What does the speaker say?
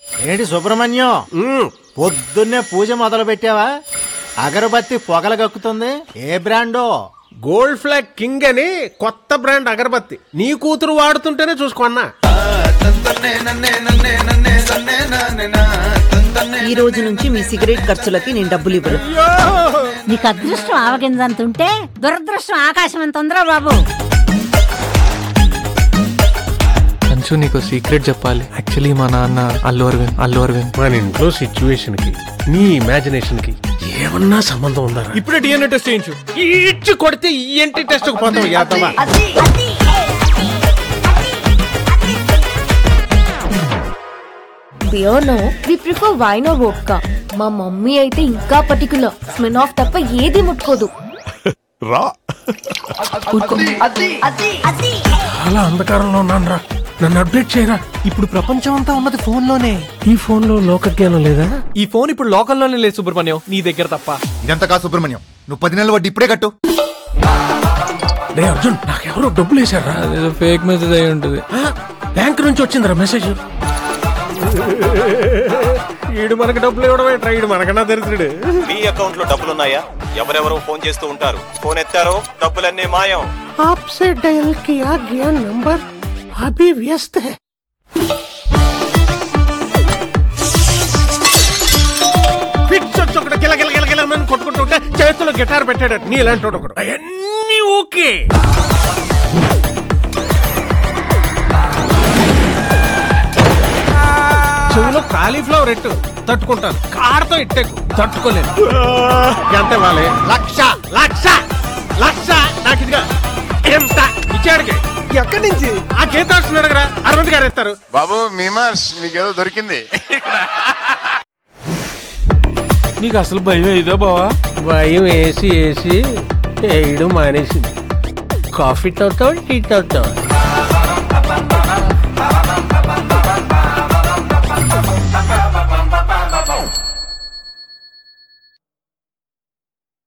ఏంటి సుబ్రహ్మణ్యం మ్మ్. పొద్దున్నే పూజ మొదలు పెట్టావా అగరబత్తి పొగలు కక్కుతుంది ఏ బ్రాండో గోల్డ్ ఫ్లాగ్ కింగ్ అని కొత్త బ్రాండ్ అగరబత్తి నీ కూతురు వాడుతుంటేనే చూసుకున్నా ఈ రోజు నుంచి మీ సిగరెట్ ఖర్చులకి నేను డబ్బులు ఇవ్వను నీకు అదృష్టం ఆవగింజంత ఉంటే దురదృష్టం ఆకాశం ఎంత ఉందిరా బాబు అంచు నీకు సీక్రెట్ చెప్పాలి యాక్చువల్లీ మా నాన్న అల్లు అరవింద్ అల్లు అరవింద్ మన ఇంట్లో సిచ్యువేషన్ కి నీ ఇమాజినేషన్ కి ఏమన్నా సంబంధం ఉందా ఇప్పుడే డిఎన్ఏ టెస్ట్ చేయించు ఇచ్చి కొడితే ఏంటి టెస్ట్ పోతాం యాదవా beer no we prefer wine or vodka మా మమ్మీ అయితే ఇంకా పర్టికులర్ స్మెన్ ఆఫ్ తప్ప ఏది ముట్టుకోదు రా చాలా అంధకారంలో ఉన్నాను రా నన్ను అప్డేట్ చేయరా ఇప్పుడు ప్రపంచం అంతా ఉన్నది ఫోన్ లోనే ఈ ఫోన్ లో లోకజ్ఞానం లేదా ఈ ఫోన్ ఇప్పుడు లోకల్లోనే లేదు సుబ్రహ్మణ్యం నీ దగ్గర తప్ప ఇదంతా కా సుబ్రహ్మణ్యం నువ్వు పది నెలల వడ్డీ ఇప్పుడే కట్టు రే అర్జున్ నాకెవరో డబ్బులు వేశారా అదేదో ఫేక్ మెసేజ్ అయి ఉంటుంది బ్యాంక్ నుంచి వచ్చిందిరా మెసేజ్ ఈడు మనకి డబ్బులు ఇవ్వడమే ట్రైడ్ మనకన్నా దరిద్రుడు మీ అకౌంట్ లో డబ్బులున్నాయా ఎవరెవరో ఫోన్ చేస్తూ ఉంటారు ఫోన్ ఎత్తారో డబ్బులన్నీ మాయం आपसे डायल किया गया नंबर अभी व्यस्त है ఫిక్స్ వచ్చి ఒకటి గిల గిల గిల గిలమని కొట్టుకుంటుంటే చేతిలో గిటార్ పెట్టాడు నీ ఇలాంటి వాడు ఒకడు అవన్నీ ఓకే చెవులో కాలీఫ్లవర్ ఎట్టు తట్టుకుంటాను కారుతో ఇట్టెక్కు తట్టుకోలేను ఎంత ఇవ్వాలి లక్ష లక్ష లక్ష నాకు ఇదిగా ఎంత ఇచ్చాడికి ఎక్కడి నుంచి ఆ గీత వస్తున్నాడు కదా అరవింద్ గారు ఇస్తారు బాబు మీమార్స్ మీకేదో దొరికింది నీకు అసలు భయం ఇదే బావా భయం వేసి వేసి వేయడం మానేసింది కాఫీ తాగుతావు టీ తాగుతావు